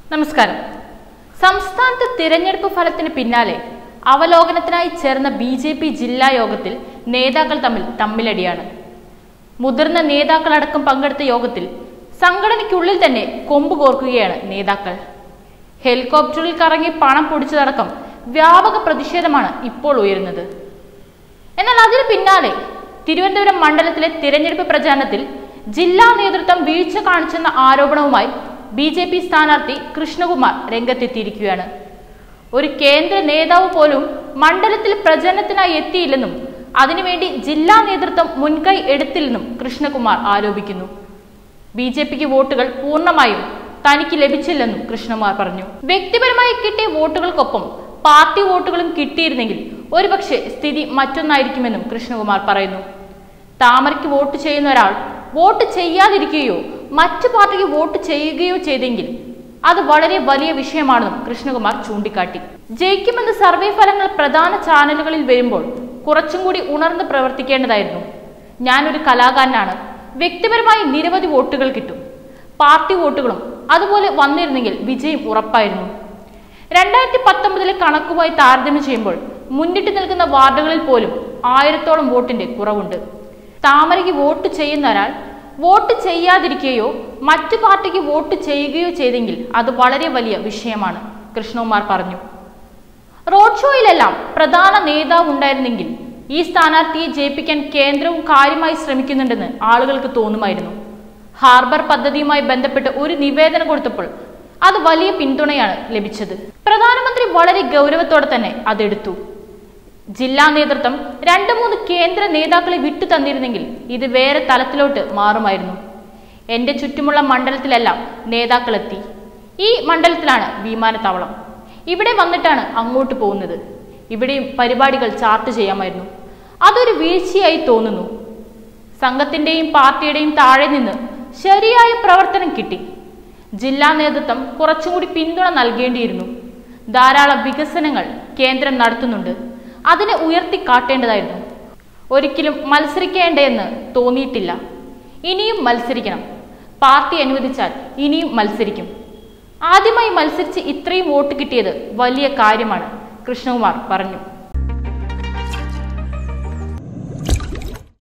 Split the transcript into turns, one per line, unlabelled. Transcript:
നമസ്കാരം സംസ്ഥാനത്ത് തിരഞ്ഞെടുപ്പ് ഫലത്തിന് പിന്നാലെ അവലോകനത്തിനായി ചേർന്ന ബി ജെ പി ജില്ലാ യോഗത്തിൽ നേതാക്കൾ തമ്മിൽ തമ്മിലടിയാണ് മുതിർന്ന നേതാക്കളടക്കം പങ്കെടുത്ത യോഗത്തിൽ സംഘടനയ്ക്കുള്ളിൽ തന്നെ കൊമ്പ് കോർക്കുകയാണ് നേതാക്കൾ ഹെലികോപ്റ്ററിൽ കറങ്ങി പണം പൊടിച്ചതടക്കം വ്യാപക പ്രതിഷേധമാണ് ഇപ്പോൾ ഉയരുന്നത് എന്നാൽ അതിന് പിന്നാലെ തിരുവനന്തപുരം മണ്ഡലത്തിലെ തിരഞ്ഞെടുപ്പ് പ്രചാരണത്തിൽ ജില്ലാ നേതൃത്വം വീഴ്ച കാണിച്ചെന്ന ആരോപണവുമായി ബി ജെ പി സ്ഥാനാർത്ഥി കൃഷ്ണകുമാർ രംഗത്തെത്തിയിരിക്കുകയാണ് ഒരു കേന്ദ്ര നേതാവ് പോലും മണ്ഡലത്തിൽ പ്രചരണത്തിനായി എത്തിയില്ലെന്നും അതിനുവേണ്ടി ജില്ലാ നേതൃത്വം മുൻകൈ എടുത്തില്ലെന്നും കൃഷ്ണകുമാർ ആരോപിക്കുന്നു ബി ജെ പിക്ക് വോട്ടുകൾ പൂർണ്ണമായും തനിക്ക് ലഭിച്ചില്ലെന്നും കൃഷ്ണകുമാർ പറഞ്ഞു വ്യക്തിപരമായി കിട്ടിയ വോട്ടുകൾക്കൊപ്പം പാർട്ടി വോട്ടുകളും കിട്ടിയിരുന്നെങ്കിൽ ഒരുപക്ഷെ സ്ഥിതി മറ്റൊന്നായിരിക്കുമെന്നും കൃഷ്ണകുമാർ പറയുന്നു താമരയ്ക്ക് വോട്ട് ചെയ്യുന്ന ഒരാൾ വോട്ട് ചെയ്യാതിരിക്കുകയോ മറ്റു പാർട്ടിക്ക് വോട്ട് ചെയ്യുകയോ ചെയ്തെങ്കിൽ അത് വളരെ വലിയ വിഷയമാണെന്നും കൃഷ്ണകുമാർ ചൂണ്ടിക്കാട്ടി ജയിക്കുമെന്ന് സർവേ ഫലങ്ങൾ പ്രധാന ചാനലുകളിൽ വരുമ്പോൾ കുറച്ചും കൂടി ഉണർന്ന് പ്രവർത്തിക്കേണ്ടതായിരുന്നു ഞാനൊരു കലാകാരനാണ് വ്യക്തിപരമായി നിരവധി വോട്ടുകൾ കിട്ടും പാർട്ടി വോട്ടുകളും അതുപോലെ വന്നിരുന്നെങ്കിൽ വിജയം ഉറപ്പായിരുന്നു രണ്ടായിരത്തി പത്തൊമ്പതിലെ കണക്കുമായി താരതമ്യം ചെയ്യുമ്പോൾ മുന്നിട്ട് നിൽക്കുന്ന വാർഡുകളിൽ പോലും ആയിരത്തോളം വോട്ടിന്റെ കുറവുണ്ട് താമരയ്ക്ക് വോട്ട് ചെയ്യുന്ന ഒരാൾ വോട്ട് ചെയ്യാതിരിക്കുകയോ മറ്റു പാർട്ടിക്ക് വോട്ട് ചെയ്യുകയോ ചെയ്തെങ്കിൽ അത് വളരെ വലിയ വിഷയമാണ് കൃഷ്ണകുമാർ പറഞ്ഞു റോഡ് ഷോയിലെല്ലാം പ്രധാന നേതാവ് ഉണ്ടായിരുന്നെങ്കിൽ ഈ സ്ഥാനാർത്ഥിയെ ജയിപ്പിക്കാൻ കേന്ദ്രവും കാര്യമായി ശ്രമിക്കുന്നുണ്ടെന്ന് ആളുകൾക്ക് തോന്നുമായിരുന്നു ഹാർബർ പദ്ധതിയുമായി ബന്ധപ്പെട്ട് ഒരു നിവേദനം കൊടുത്തപ്പോൾ അത് വലിയ പിന്തുണയാണ് ലഭിച്ചത് പ്രധാനമന്ത്രി വളരെ ഗൗരവത്തോടെ തന്നെ അതെടുത്തു ജില്ലാ നേതൃത്വം രണ്ട് മൂന്ന് കേന്ദ്ര നേതാക്കളെ വിട്ടു തന്നിരുന്നെങ്കിൽ ഇത് വേറെ തലത്തിലോട്ട് മാറുമായിരുന്നു എന്റെ ചുറ്റുമുള്ള മണ്ഡലത്തിലെല്ലാം നേതാക്കളെത്തി ഈ മണ്ഡലത്തിലാണ് വിമാനത്താവളം ഇവിടെ വന്നിട്ടാണ് അങ്ങോട്ട് പോകുന്നത് ഇവിടെയും പരിപാടികൾ ചാർട്ട് ചെയ്യാമായിരുന്നു അതൊരു വീഴ്ചയായി തോന്നുന്നു സംഘത്തിന്റെയും പാർട്ടിയുടെയും താഴെ നിന്ന് ശരിയായ പ്രവർത്തനം കിട്ടി ജില്ലാ നേതൃത്വം കുറച്ചും കൂടി പിന്തുണ നൽകേണ്ടിയിരുന്നു ധാരാളം വികസനങ്ങൾ കേന്ദ്രം നടത്തുന്നുണ്ട് അതിനെ ഉയർത്തി കാട്ടേണ്ടതായിരുന്നു ഒരിക്കലും മത്സരിക്കേണ്ടതെന്ന് തോന്നിയിട്ടില്ല ഇനിയും മത്സരിക്കണം പാർട്ടി അനുവദിച്ചാൽ ഇനിയും മത്സരിക്കും ആദ്യമായി മത്സരിച്ച് ഇത്രയും വോട്ട് കിട്ടിയത് വലിയ കാര്യമാണ് കൃഷ്ണകുമാർ പറഞ്ഞു